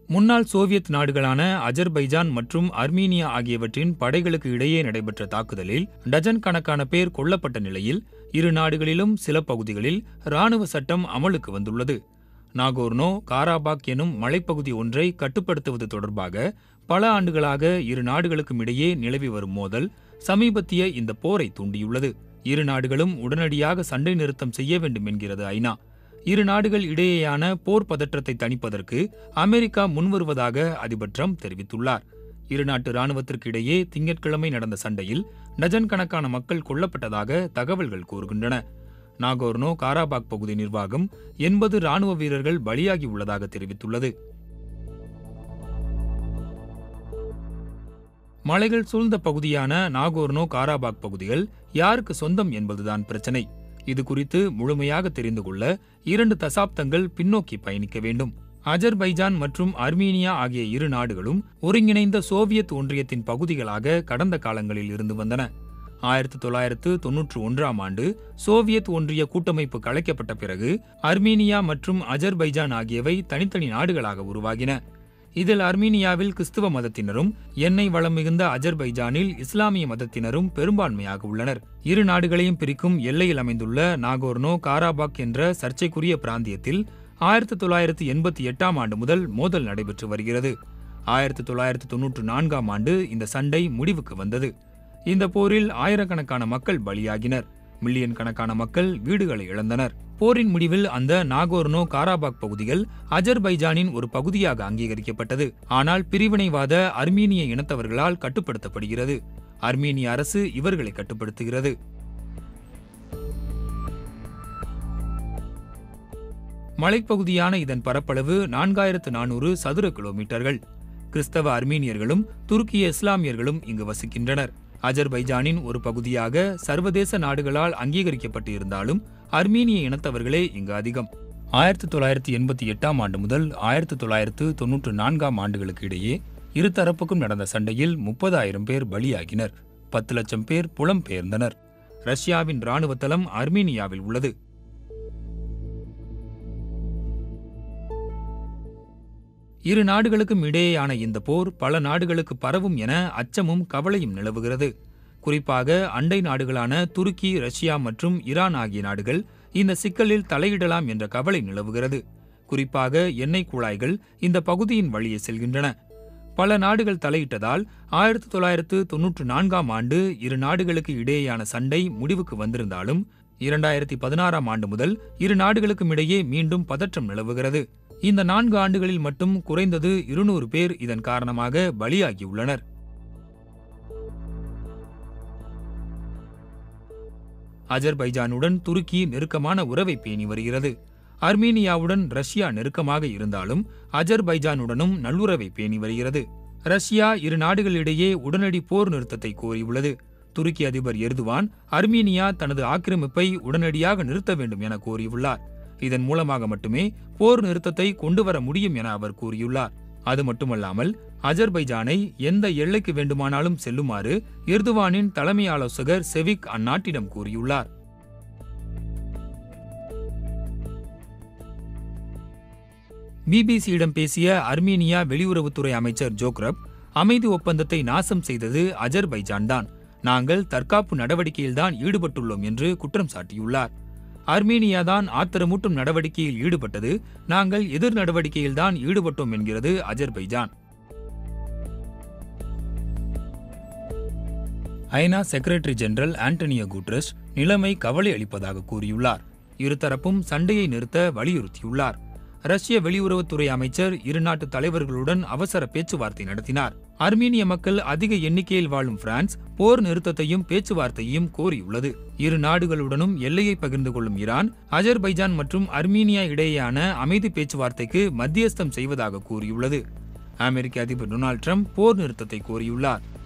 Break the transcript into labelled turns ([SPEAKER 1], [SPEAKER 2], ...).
[SPEAKER 1] முன்னாள் சோவியத் நாடுகளான அஜர்பைஜான் மற்றும் அர்மீனியா ஆகியவற்றின் படைகளுக்கு இடையே நடைபெற்ற தாக்குதலில் டஜன் கணக்கான பேர் கொல்லப்பட்ட நிலையில் இரு நாடுகளிலும் சில பகுதிகளில் ராணுவ சட்டம் அமலுக்கு வந்துள்ளது நாகோர்னோ காராபாக் எனும் மலைப்பகுதி ஒன்றை கட்டுப்படுத்துவது தொடர்பாக பல ஆண்டுகளாக இரு நாடுகளுக்கும் இடையே நிலவி வரும் மோதல் சமீபத்திய இந்த போரை தூண்டியுள்ளது இரு நாடுகளும் உடனடியாக சண்டை நிறுத்தம் செய்ய வேண்டும் என்கிறது ஐநா இரு நாடுகள் இடையேயான போர் பதற்றத்தை தணிப்பதற்கு அமெரிக்கா முன்வருவதாக அதிபர் ட்ரம்ப் தெரிவித்துள்ளார் இரு நாட்டு ராணுவத்திற்கு இடையே திங்கட்கிழமை நடந்த சண்டையில் டஜன் கணக்கான மக்கள் கொல்லப்பட்டதாக தகவல்கள் கூறுகின்றன நாகோர்னோ காராபாக் பகுதி நிர்வாகம் எண்பது ராணுவ வீரர்கள் பலியாகி உள்ளதாக தெரிவித்துள்ளது மலைகள் சூழ்ந்த பகுதியான நாகோர்னோ காராபாக் பகுதிகள் யாருக்கு சொந்தம் என்பதுதான் பிரச்சனை இது குறித்து முழுமையாக தெரிந்து கொள்ள இரண்டு தசாப்தங்கள் பின்னோக்கி பயணிக்க வேண்டும் அஜர்பைஜான் மற்றும் அர்மீனியா ஆகிய இரு நாடுகளும் ஒருங்கிணைந்த சோவியத் ஒன்றியத்தின் பகுதிகளாக கடந்த காலங்களில் இருந்து வந்தன ஆயிரத்தி தொள்ளாயிரத்து தொன்னூற்று ஒன்றாம் ஆண்டு சோவியத் ஒன்றிய கூட்டமைப்பு கலைக்கப்பட்ட பிறகு அர்மீனியா மற்றும் அஜர்பைஜான் ஆகியவை தனித்தனி நாடுகளாக உருவாகின இதில் அர்மீனியாவில் கிறிஸ்துவ மதத்தினரும் எண்ணெய் வளம் மிகுந்த அஜர்பைஜானில் இஸ்லாமிய மதத்தினரும் பெரும்பான்மையாக உள்ளனர் இரு நாடுகளையும் பிரிக்கும் எல்லையில் அமைந்துள்ள நாகோர்னோ காராபாக் என்ற சர்ச்சைக்குரிய பிராந்தியத்தில் ஆயிரத்தி தொள்ளாயிரத்து எண்பத்தி எட்டாம் ஆண்டு முதல் மோதல் நடைபெற்று வருகிறது ஆயிரத்தி தொள்ளாயிரத்து தொன்னூற்று நான்காம் ஆண்டு இந்த சண்டை முடிவுக்கு வந்தது இந்த போரில் ஆயிரக்கணக்கான மக்கள் பலியாகினர் மில்லியன் கணக்கான மக்கள் வீடுகளை இழந்தனர் போரின் முடிவில் அந்த நாகோர்னோ காராபாக் பகுதிகள் அஜர்பைஜானின் ஒரு பகுதியாக அங்கீகரிக்கப்பட்டது ஆனால் பிரிவினைவாத அர்மீனிய இனத்தவர்களால் கட்டுப்படுத்தப்படுகிறது அர்மீனிய அரசு இவர்களை கட்டுப்படுத்துகிறது மலைப்பகுதியான இதன் பரப்பளவு நான்காயிரத்து நானூறு சதுர கிலோமீட்டர்கள் கிறிஸ்தவ அர்மீனியர்களும் துருக்கிய இஸ்லாமியர்களும் இங்கு வசிக்கின்றனர் அஜர்பைஜானின் ஒரு பகுதியாக சர்வதேச நாடுகளால் அங்கீகரிக்கப்பட்டு இருந்தாலும் அர்மீனிய இனத்தவர்களே இங்கு அதிகம் ஆயிரத்தி தொள்ளாயிரத்தி எண்பத்தி எட்டாம் ஆண்டு முதல் ஆயிரத்தி தொள்ளாயிரத்து தொன்னூற்று நான்காம் ஆண்டுகளுக்கு இடையே இருதரப்புக்கும் நடந்த சண்டையில் முப்பதாயிரம் பேர் பலியாகினர் பத்து லட்சம் பேர் புலம்பெயர்ந்தனர் ரஷ்யாவின் ராணுவ தளம் அர்மீனியாவில் உள்ளது இரு நாடுகளுக்கும் இடையேயான இந்த போர் பல நாடுகளுக்கு பரவும் என அச்சமும் கவலையும் நிலவுகிறது குறிப்பாக அண்டை நாடுகளான துருக்கி ரஷ்யா மற்றும் ஈரான் ஆகிய நாடுகள் இந்த சிக்கலில் தலையிடலாம் என்ற கவலை நிலவுகிறது குறிப்பாக எண்ணெய் குழாய்கள் இந்த பகுதியின் வழியே செல்கின்றன பல நாடுகள் தலையிட்டதால் ஆயிரத்தி தொள்ளாயிரத்து தொன்னூற்று நான்காம் ஆண்டு இரு நாடுகளுக்கு இடையேயான சண்டை முடிவுக்கு வந்திருந்தாலும் இரண்டாயிரத்தி பதினாறாம் ஆண்டு முதல் இரு நாடுகளுக்கும் இடையே மீண்டும் பதற்றம் நிலவுகிறது இந்த நான்கு ஆண்டுகளில் மட்டும் குறைந்தது இருநூறு பேர் இதன் காரணமாக பலியாகியுள்ளனர் அஜர்பைஜானுடன் துருக்கி நெருக்கமான உறவை பேணி வருகிறது அர்மீனியாவுடன் ரஷ்யா நெருக்கமாக இருந்தாலும் அஜர்பைஜானுடனும் நல்லுறவை பேணி வருகிறது ரஷ்யா இரு நாடுகளிடையே உடனடி போர் நிறுத்தத்தை கோரியுள்ளது துருக்கி அதிபர் எர்துவான் அர்மீனியா தனது ஆக்கிரமிப்பை உடனடியாக நிறுத்த வேண்டும் என கோரியுள்ளார் இதன் மூலமாக மட்டுமே போர் நிறுத்தத்தை கொண்டு வர முடியும் என அவர் கூறியுள்ளார் அது மட்டுமல்லாமல் அஜர்பைஜானை எந்த எல்லைக்கு வேண்டுமானாலும் செல்லுமாறு எர்துவானின் தலைமை ஆலோசகர் செவிக் அந்நாட்டிடம் கூறியுள்ளார் பிபிசியிடம் பேசிய அர்மீனியா வெளியுறவுத்துறை அமைச்சர் ஜோக்ரப் அமைதி ஒப்பந்தத்தை நாசம் செய்தது அஜர்பைஜான் தான் நாங்கள் தற்காப்பு நடவடிக்கையில்தான் ஈடுபட்டுள்ளோம் என்று குற்றம் சாட்டியுள்ளார் அர்மீனியா தான் ஆத்திரமூட்டும் நடவடிக்கையில் ஈடுபட்டது நாங்கள் எதிர் நடவடிக்கையில்தான் ஈடுபட்டோம் என்கிறது அஜர்பைஜான் ஐநா செக்ரட்டரி ஜெனரல் ஆண்டனியோ குட்ரஸ் நிலைமை கவலை அளிப்பதாக கூறியுள்ளார் இருதரப்பும் சண்டையை நிறுத்த வலியுறுத்தியுள்ளார் ரஷ்ய வெளியுறவுத்துறை அமைச்சர் இரு நாட்டு தலைவர்களுடன் அவசர பேச்சுவார்த்தை நடத்தினார் அர்மீனிய மக்கள் அதிக எண்ணிக்கையில் வாழும் பிரான்ஸ் போர் நிறுத்தத்தையும் பேச்சுவார்த்தையும் கோரியுள்ளது இரு நாடுகளுடனும் எல்லையை பகிர்ந்து கொள்ளும் ஈரான் அஜர்பைஜான் மற்றும் அர்மீனியா இடையேயான அமைதி பேச்சுவார்த்தைக்கு மத்தியஸ்தம் செய்வதாக கூறியுள்ளது அமெரிக்க அதிபர் டொனால்ட் ட்ரம்ப் போர் நிறுத்தத்தை கோரியுள்ளார்